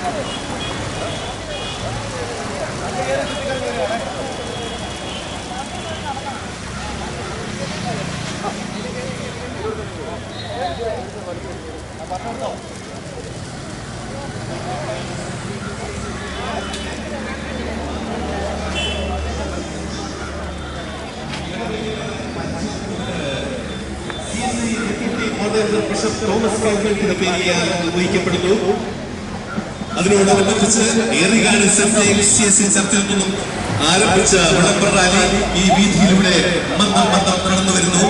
bishop Thomas ഗവൺമെന്റിന്റെ പേരിൽ നിർവഹിക്കപ്പെടുന്നു അതിനോടനുബന്ധിച്ച് Erikad saint James C S C ചർച്ചിൽ നിന്നും ആരംഭിച്ച വിളംബര റാലി ഈ വീതിയിലൂടെ മന്ദം മന്ദം കടന്നു വരുന്നു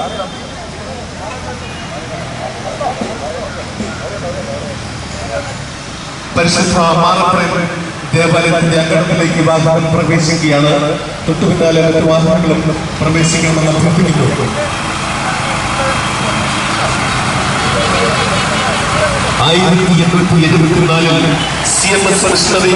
പരിശുദ്ധ മാറപ്രയം ദേവാലയത്തിന്റെ അങ്കണത്തിലേക്ക് വാഹനം പ്രവേശിക്കുകയാണ് തൊട്ടു പിന്നാലെ മറ്റു വാഹനങ്ങളും പ്രവേശിക്കണമെന്ന് അഭ്യർത്ഥിക്കുന്നു ആയിരത്തി എണ്ണൂറ്റി എഴുപത്തിനാലിൽ സി എം എസ് പരിഷ്കൃതി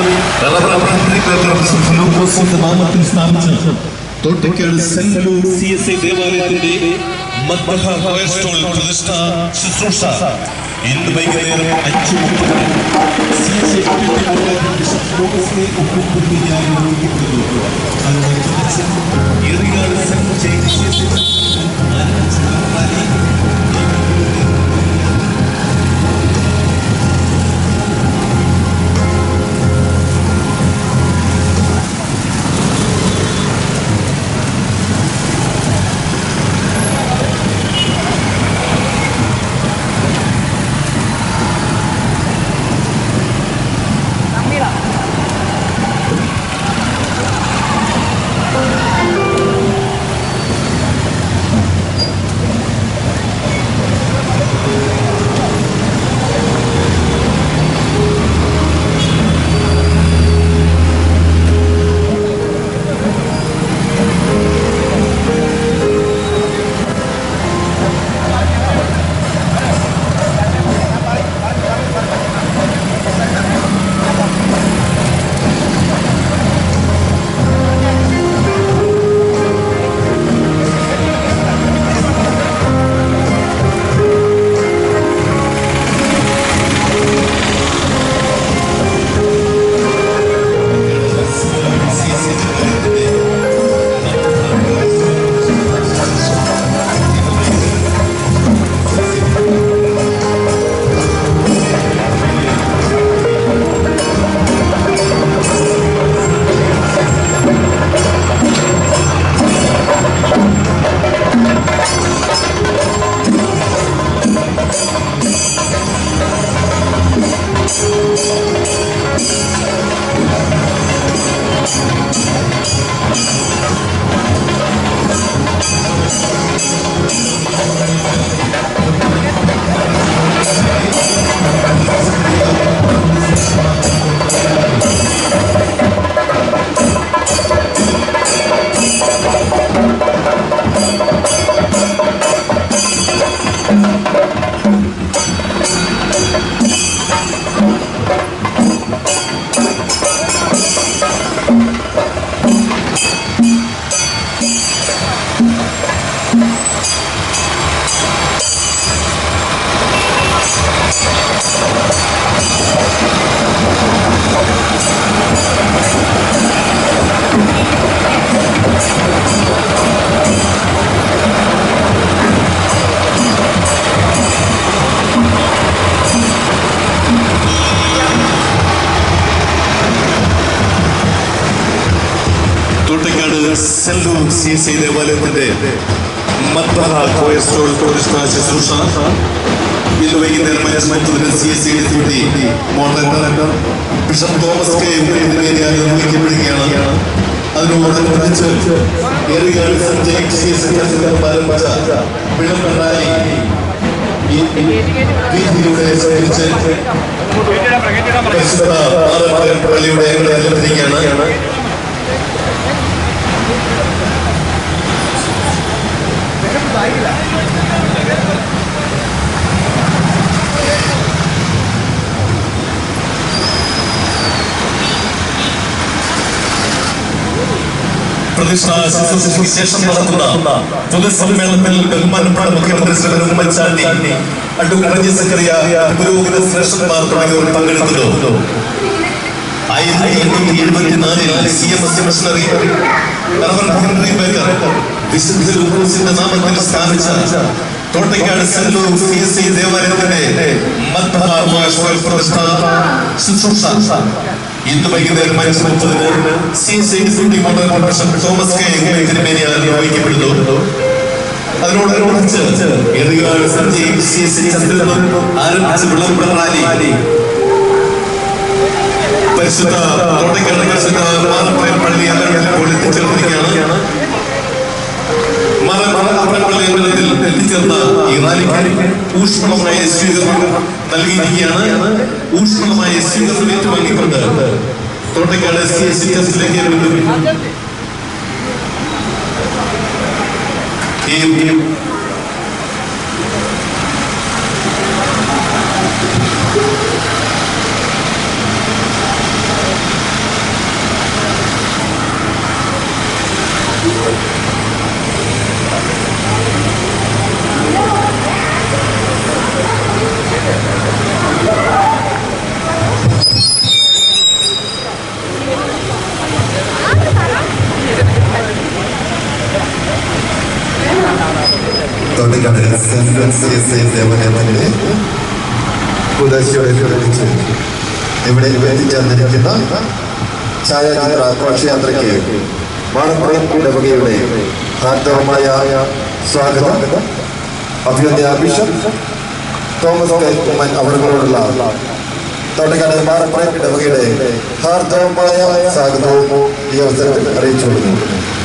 നാമത്തിൽ സ്ഥാപിച്ച Thottakkad saint Luce C S I ദേവാലയത്തിന്റെ മദ്ബഹ കൊയസ്ട്രോൾ പ്രതിഷ്ഠ ശുശ്രൂഷ ഇന്ന് വൈകുന്നേരം അഞ്ചു മുപ്പതിന് സി എസ് ഐ ബിഷപ്പ് തോമസിനെ ഒപ്പുപൂർത്തിയായി നിർവഹിക്കപ്പെടുന്നു അതോടനുബന്ധിച്ച് Eriyad saint James C S I ചർച്ചിൽ ആരംഭിച്ച rally Thottakkad saint Luce C S I ദേവാലയത്തിന്റെ മദ്ബഹ കൊയസ്ട്രോൾ പ്രതിഷ്ഠ ശുശ്രൂഷ ഇന്ന് വൈകുന്നേരം അഞ്ച് മുപ്പതിന് C S I deputy moderator bishop Thomas K ഉമ്മേരിയാൽ നിർവഹിക്കപ്പെടുകയാണ് അതിനോടനുബന്ധിച്ച് Eriyad saint James C S I ചർച്ചിൽ ആരംഭിച്ച വിളംബര റാലി ഈ വീതിയിലൂടെ സഞ്ചരിച്ച് പരിശുദ്ധ മാറപ്രയം പള്ളിയുടെ അനുഗ്രഹത്തിരിക്കുകയാണ് പ്രതിഷ്ഠാ ശുശ്രൂഷയ്ക്ക് ശേഷം നടക്കുന്ന പൊതുസമ്മേളനത്തിൽ ബഹുമാനപ്പെട്ട മുഖ്യമന്ത്രി ശ്രീ ഉമ്മൻചാണ്ടി അഡ്വക്കേറ്റ് റജി സക്കറിയ പുരോഹിത ശ്രേഷ്ഠന്മാർ തുടങ്ങിയവർ പങ്കെടുക്കുന്നു ആയിരത്തി എണ്ണൂറ്റി എഴുപത്തിനാലിൽ C M S missionary reverend Henry Baker വിശുദ്ധ ലൂക്കോസിന്റെ നാമത്തിൽ സ്ഥാപിച്ച Thottakkad saint Luke C S I ദേവാലയത്തിന്റെ മദ്ബഹ ഗോസ്ബൽ പ്രതിഷ്ഠ ശുശ്രൂഷ ഇന്ന് വൈകുന്നേരം അഞ്ച് മുപ്പതിന് C S I deputy model bishop Thomas K തിരുമേനിയാൽ നിർവഹിക്കപ്പെടുന്നു അതിനോടനുബന്ധിച്ച് Eriyad Sanjay C S I Chandran ആരംഭിച്ച വിളംബര റാലി പരിശുദ്ധ തോട്ടയ്ക്കാട് പരിശുദ്ധ മാറപ്പുറം പള്ളി അംഗങ്ങളിൽ ഇപ്പോൾ എത്തിച്ചേർന്നിരിക്കുകയാണ് മാറപ്പുറം അംഗത്തിൽ എത്തിച്ചേർന്ന ഈ റാലിക്ക് ഊഷ്മളമായ സ്വീകരണം നൽകിയിരിക്കുകയാണ് ഊഷ്മളമായ സ്വീകരണം ഏറ്റുവാങ്ങിക്കൊണ്ട് തോട്ടയ്ക്കാട് സി എസ് സി ചർച്ചിലേക്ക് വീണ്ടും ഈ Thottakkad central C S I ദേവാലയത്തിന്റെ ഉദാശയോടെ വിളിച്ച് ഇവിടെ എത്തിച്ചേർന്നിരിക്കുന്ന ഛായാചിത്ര ഘോഷയാത്രയ്ക്ക് മാണപ്പുറം ഇടവകയുടെ ഹാർദവമായ സ്വാഗതം അഭ്യുദയ ബിഷപ്പ് തോമസ് കെ ഉമ്മൻ അവരോടുള്ള തോട്ടക്കാട് മാറപ്പുറം ഇടവകയുടെ ഹാർദവമായ സ്വാഗതവും ഈ അവസരത്തിൽ അറിയിച്ചു കൊടുക്കുന്നു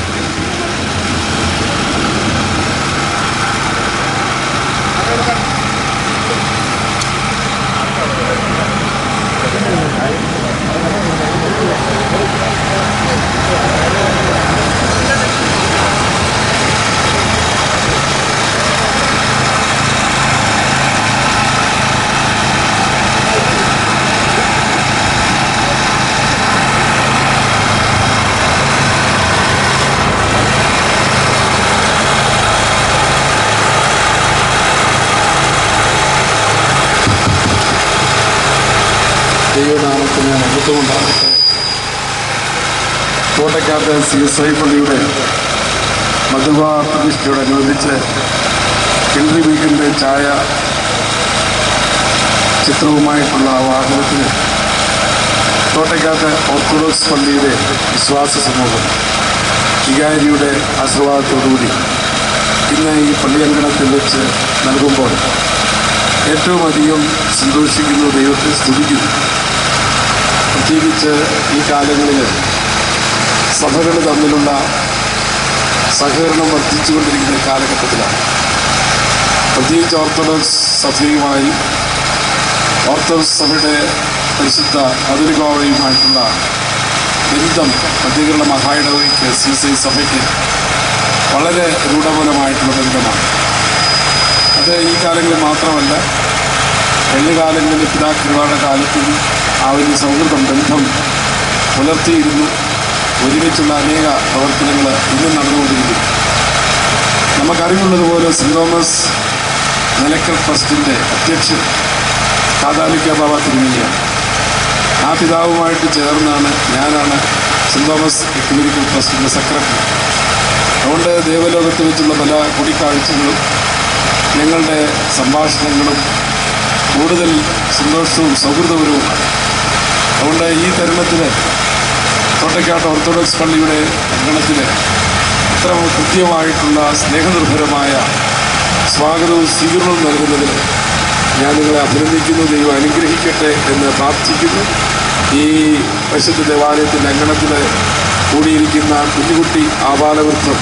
ദൈവനാമത്തിന് മഹത്വമുണ്ടാകട്ടെ കോട്ടക്കാട്ട് സി എസ് ഐ പള്ളിയുടെ മധുവാ പ്രതിഷ്ഠയോടനുബന്ധിച്ച് ഹെൻറി വീക്കിൻ്റെ ഛായ ചിത്രവുമായിട്ടുള്ള വാഹനത്തിന് കോട്ടക്കാട്ട് ഓർത്തഡോക്സ് പള്ളിയുടെ വിശ്വാസ സമൂഹം വികാരിയുടെ ആശീർവാദത്തോടുകൂടി ഇന്ന് ഈ പള്ളിയങ്കണത്തിൽ വെച്ച് നൽകുമ്പോൾ ഏറ്റവും അധികം സന്തോഷിക്കുന്നു ദൈവത്തെ സ്തുതിക്കുന്നു പ്രത്യേകിച്ച് ഈ കാലങ്ങളിൽ സഭകൾ തമ്മിലുള്ള സഹകരണം വർദ്ധിച്ചുകൊണ്ടിരിക്കുന്ന കാലഘട്ടത്തിലാണ് പ്രത്യേകിച്ച് ഓർത്തഡോക്സ് സഭയുമായി ഓർത്തഡോക്സ് സഭയുടെ പരിശുദ്ധ കതിരികോവയുമായിട്ടുള്ള ബന്ധം മധ്യകേരള മഹായിടവയ്ക്ക് സി സി സഭയ്ക്ക് വളരെ രൂഢമൂലമായിട്ടുള്ള ബന്ധമാണ് അത് ഈ കാലങ്ങളിൽ മാത്രമല്ല കഴിഞ്ഞ കാലങ്ങളിൽ പിതാക്കന്മാരുടെ കാലത്തും ആ ഒരു സൗഹൃദം ബന്ധം പുലർത്തിയിരുന്നു ഒരുമിച്ചുള്ള അനേക പ്രവർത്തനങ്ങൾ ഇന്നും നടന്നുകൊണ്ടിരിക്കുന്നു നമുക്കറിവുള്ളതുപോലെ സെൻറ് തോമസ് നിലക്കൽ ട്രസ്റ്റിൻ്റെ അധ്യക്ഷൻ കാതാലിക്ക ബാബ തിരുമേനിയാണ് ആ പിതാവുമായിട്ട് ചേർന്നാണ് ഞാനാണ് സെൻറ് തോമസ് എക്യുമെരിക്കൽ ട്രസ്റ്റിൻ്റെ സെക്രട്ടറി അതുകൊണ്ട് ദേവലോകത്ത് വെച്ചുള്ള പല കൂടിക്കാഴ്ചകളും ഞങ്ങളുടെ സംഭാഷണങ്ങളും കൂടുതൽ സന്തോഷവും സൗഹൃദപരവുമാണ് അതുകൊണ്ട് ഈ തരുണത്തിൽ തോട്ടക്കാട്ട് ഓർത്തഡോക്സ് പള്ളിയുടെ അങ്കണത്തിൽ ഇത്ര കൃത്യമായിട്ടുള്ള സ്നേഹനിർഭരമായ സ്വാഗതവും സ്വീകരണവും നൽകുന്നതിൽ ഞാൻ നിങ്ങളെ അഭിനന്ദിക്കുന്നു ദൈവം അനുഗ്രഹിക്കട്ടെ എന്ന് പ്രാർത്ഥിക്കുന്നു ഈ പരിശുദ്ധ ദേവാലയത്തിൻ്റെ അങ്കണത്തിൽ കൂടിയിരിക്കുന്ന കുഞ്ഞുകുട്ടി ആബാലവൃത്തം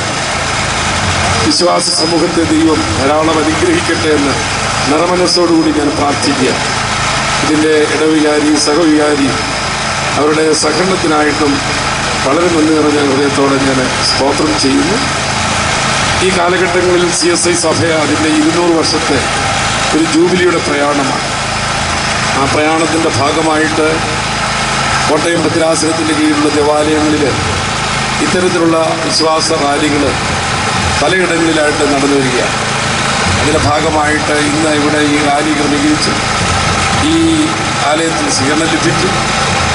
വിശ്വാസ സമൂഹത്തെ ദൈവം ധാരാളം അനുഗ്രഹിക്കട്ടെ എന്ന് നിറമനസ്സോടുകൂടി ഞാൻ പ്രാർത്ഥിക്കുക ഇതിൻ്റെ ഇടവികാരി സഹവികാരി അവരുടെ സഹകരണത്തിനായിട്ടും വളരെ നന്ദി നിറഞ്ഞ ഹൃദയത്തോടെ ഞാൻ സ്തോത്രം ചെയ്യുന്നു ഈ കാലഘട്ടങ്ങളിൽ സി എസ് ഐ സഭ അതിൻ്റെ ഇരുന്നൂറ് വർഷത്തെ ഒരു ജൂബിലിയുടെ പ്രയാണമാണ് ആ പ്രയാണത്തിൻ്റെ ഭാഗമായിട്ട് കോട്ടയം ഭദ്രാസനത്തിൻ്റെ കീഴിലുള്ള ദേവാലയങ്ങളിൽ ഇത്തരത്തിലുള്ള വിശ്വാസ റാലികൾ പലയിടങ്ങളിലായിട്ട് നടന്നു വരികയാണ് അതിൻ്റെ ഭാഗമായിട്ട് ഇന്ന് ഇവിടെ ഈ റാലി ക്രമീകരിച്ചു ഈ ആലയത്തിൽ സ്വീകരണം ലഭിച്ചു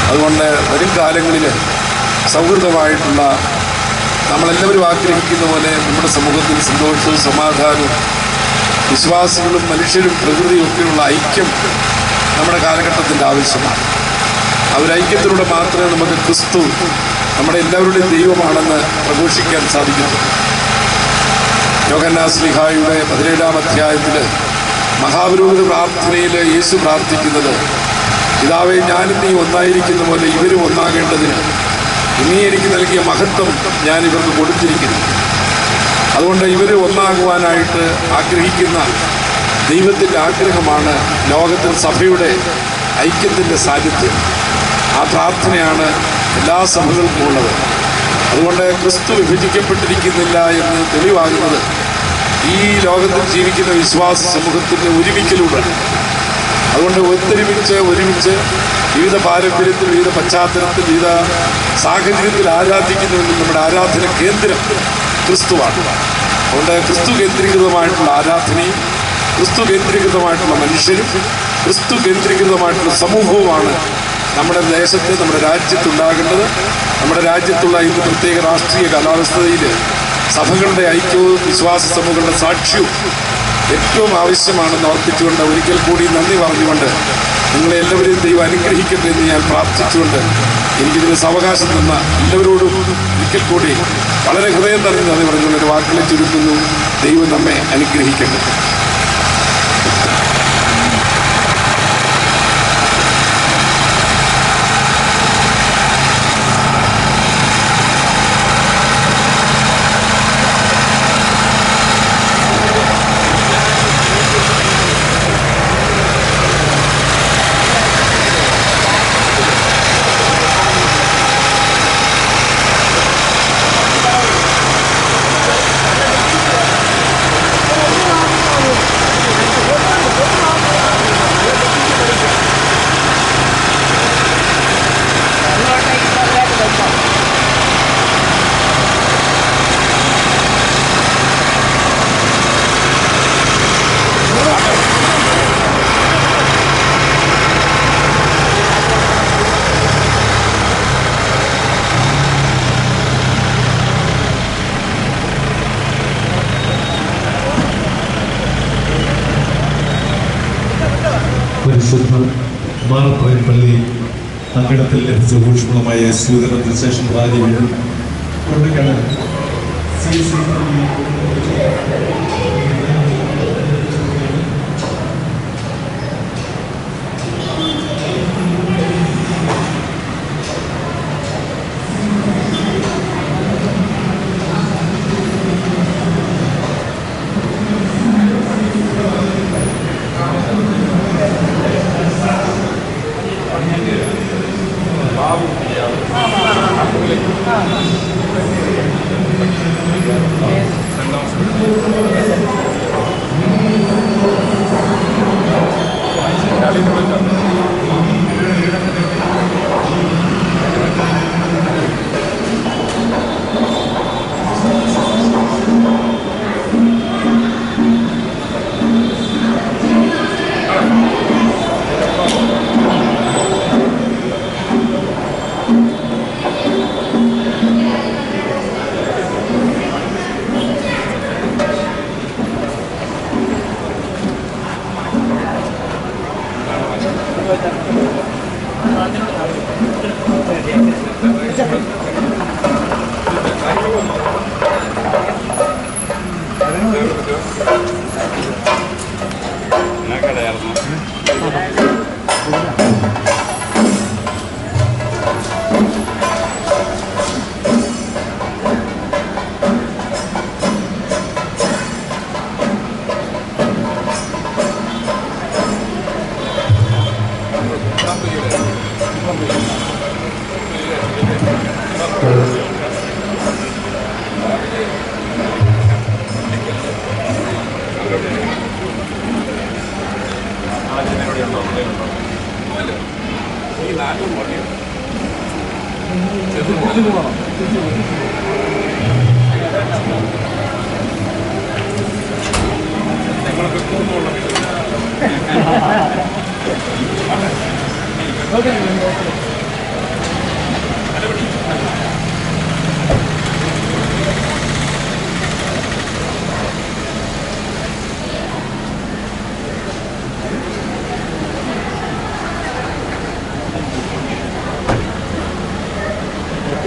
അതുകൊണ്ട് വരും കാലങ്ങളിൽ സൗഹൃദമായിട്ടുള്ള നമ്മളെല്ലാവരും ആഗ്രഹിക്കുന്ന പോലെ നമ്മുടെ സമൂഹത്തിൽ സന്തോഷവും സമാധാനവും വിശ്വാസികളും മനുഷ്യരും പ്രകൃതിയും ഒക്കെയുള്ള ഐക്യം നമ്മുടെ കാലഘട്ടത്തിൻ്റെ ആവശ്യമാണ് ആ ഒരു ഐക്യത്തിലൂടെ മാത്രമേ നമുക്ക് ക്രിസ്തു നമ്മുടെ എല്ലാവരുടെയും ദൈവമാണെന്ന് പ്രഘോഷിക്കാൻ സാധിക്കത്തുള്ളൂ യോഗന്നാസ്ലിഹായുടെ പതിനേഴാം അധ്യായത്തിൽ മഹാപുരോഹിത പ്രാർത്ഥനയിൽ യേശു പ്രാർത്ഥിക്കുന്നത് പിതാവെ ഞാനും നീ ഒന്നായിരിക്കുന്ന പോലെ ഇവരും ഒന്നാകേണ്ടതിന് നീ എനിക്ക് നൽകിയ മഹത്വം ഞാൻ ഇവർക്ക് കൊടുത്തിരിക്കുന്നു അതുകൊണ്ട് ഇവർ ഒന്നാകുവാനായിട്ട് ആഗ്രഹിക്കുന്ന ദൈവത്തിൻ്റെ ആഗ്രഹമാണ് ലോകത്തിൽ സഭയുടെ ഐക്യത്തിൻ്റെ സാന്നിധ്യം ആ പ്രാർത്ഥനയാണ് എല്ലാ സഭകൾക്കും ഉള്ളത് അതുകൊണ്ട് ക്രിസ്തു വിഭജിക്കപ്പെട്ടിരിക്കുന്നില്ല എന്ന് തെളിവാകുന്നത് ഈ ലോകത്തിൽ ജീവിക്കുന്ന വിശ്വാസ സമൂഹത്തിൻ്റെ ഒരുമിക്കലൂടെ അതുകൊണ്ട് ഒത്തൊരുമിച്ച് ഒരുമിച്ച് വിവിധ പാരമ്പര്യത്തിൽ വിവിധ പശ്ചാത്തലത്തിൽ വിവിധ സാഹചര്യത്തിൽ ആരാധിക്കുന്നുവെങ്കിൽ നമ്മുടെ ആരാധന കേന്ദ്രം ക്രിസ്തുവാണ് അതുകൊണ്ട് ക്രിസ്തു കേന്ദ്രീകൃതമായിട്ടുള്ള ആരാധനയും ക്രിസ്തു കേന്ദ്രീകൃതമായിട്ടുള്ള മനുഷ്യരും ക്രിസ്തു കേന്ദ്രീകൃതമായിട്ടുള്ള സമൂഹവുമാണ് നമ്മുടെ ദേശത്ത് നമ്മുടെ രാജ്യത്തുണ്ടാകേണ്ടത് നമ്മുടെ രാജ്യത്തുള്ള ഇന്ന് പ്രത്യേക രാഷ്ട്രീയ കാലാവസ്ഥയിൽ സഭകളുടെ ഐക്യവും വിശ്വാസ സമൂഹങ്ങളുടെ സാക്ഷ്യവും ഏറ്റവും ആവശ്യമാണെന്ന് ഓർപ്പിച്ചുകൊണ്ട് ഒരിക്കൽ കൂടി നന്ദി പറഞ്ഞുകൊണ്ട് നിങ്ങളെ എല്ലാവരെയും ദൈവം അനുഗ്രഹിക്കട്ടെ എന്ന് ഞാൻ പ്രാർത്ഥിച്ചുകൊണ്ട് എനിക്കിതിന് അവകാശം തന്ന എല്ലാവരോടും ഒരിക്കൽ കൂടി വളരെ ഹൃദയം തറഞ്ഞ് നന്ദി പറഞ്ഞുകൊണ്ട് ഒരു വാക്കുകളെ ചുരുക്കുന്നു ദൈവം നമ്മെ അനുഗ്രഹിക്കട്ടെ പരിശുദ്ധ മാറപ്പുറം പള്ളി അങ്കണത്തിൽ ലഭിച്ച ഊഷ്മളമായ സ്വീകരണത്തിന് ശേഷം ഭാര്യ വീണ്ടും കൊണ്ടുകട സി സി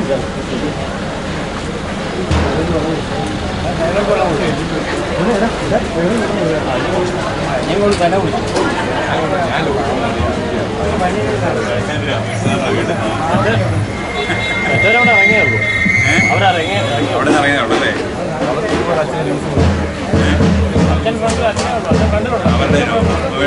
അവിടെ നിന്ന് ഇറങ്ങിയ അവിടെ അല്ലേ അവരുടെ